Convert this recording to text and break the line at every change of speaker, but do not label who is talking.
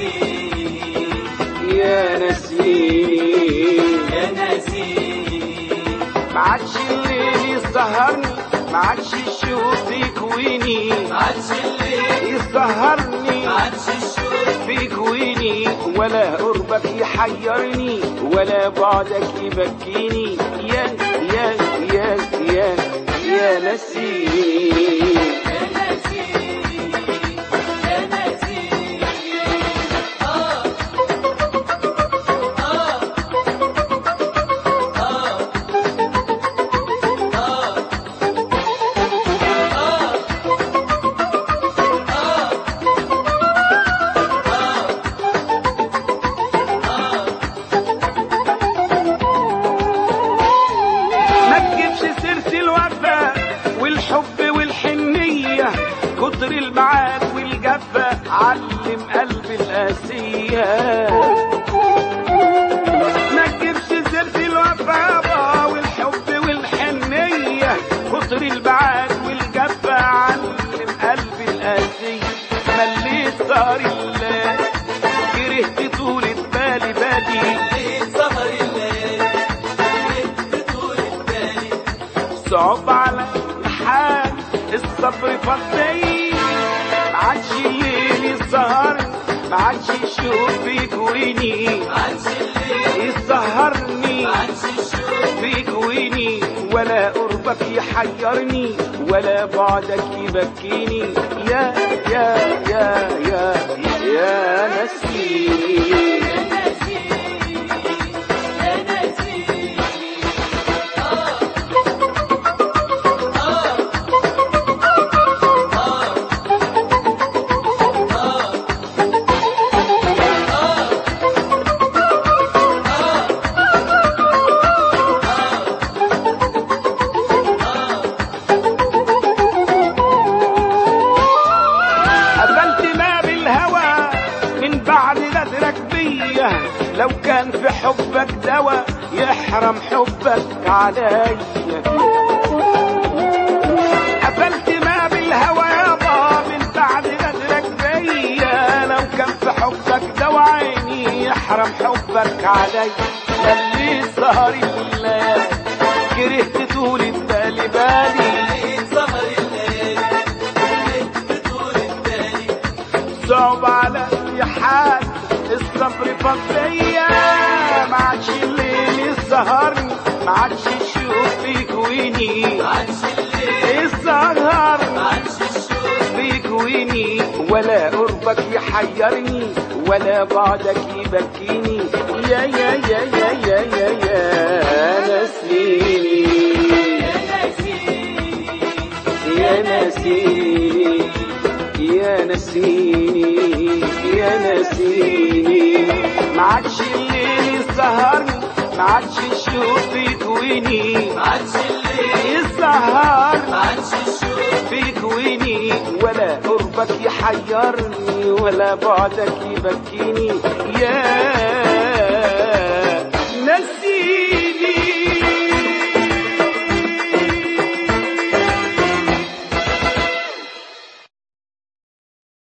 نسيم
يا نسيم
يا نسيم
ما عادش الليل يسهرني ما عادش الشوق يكويني
عادش الليل
يسهرني
عادش الشوق
بيكويني ولا قربك يحيرني ولا بعدك يبكيني يا يا يا يا يا نسيم
يا نسيم يا نسيم آه آه آه آه
ما تجيبش سيرة الوفا والحب والحنية كتر المعاد والجفا علم قلب القاسية ما تجيبش سيرة الوفا يابا والحب والحنية كتر البعاد والجفا علم قلب القاسية مليت صار الله كرهت طولة بالي بالي
ليل سهر الليل ليل طول البالي
صعب على الحال الصبر فضي ما عادش الليل يسهرني ما عادش الشوق بيكويني
عادش الليل
يسهرني
عادش الشوق
بيكويني ولا قربك يحيرني ولا بعدك يبكيني يا يا يا يا يا نسيم
يا نسيم يا نسيم آه آه آه
قفلت باب الهوى من بعد غدرك بيا لو كان في حبك دوا يحرم حبك عليا قفلت باب الهوى يابا من بعد غدرك بيا لو كان في حبك دوا عيني يحرم حبك عليا اللي سهر الليل كرهت طولة بالي بالي
ليل سهر الليل ليل طول البالي
صعب علي حال الصبر فضية ما عادش الليل يسهرني ما عادش الشوق بيكويني
عادش الليل
يسهرني
عادش الشوق
بيكويني ولا قربك يحيرني ولا بعدك يبكيني يا يا يا يا يا يا يا نسيني
يا نسيم
يا نسيني يا نسيني يا نسيني ما عادش الليل يسهرني ما عادش الشوق بيكويني
عادش الليل
يسهرني
عادش الشوق
بيكويني ولا قربك يحيرني ولا بعدك يبكيني يا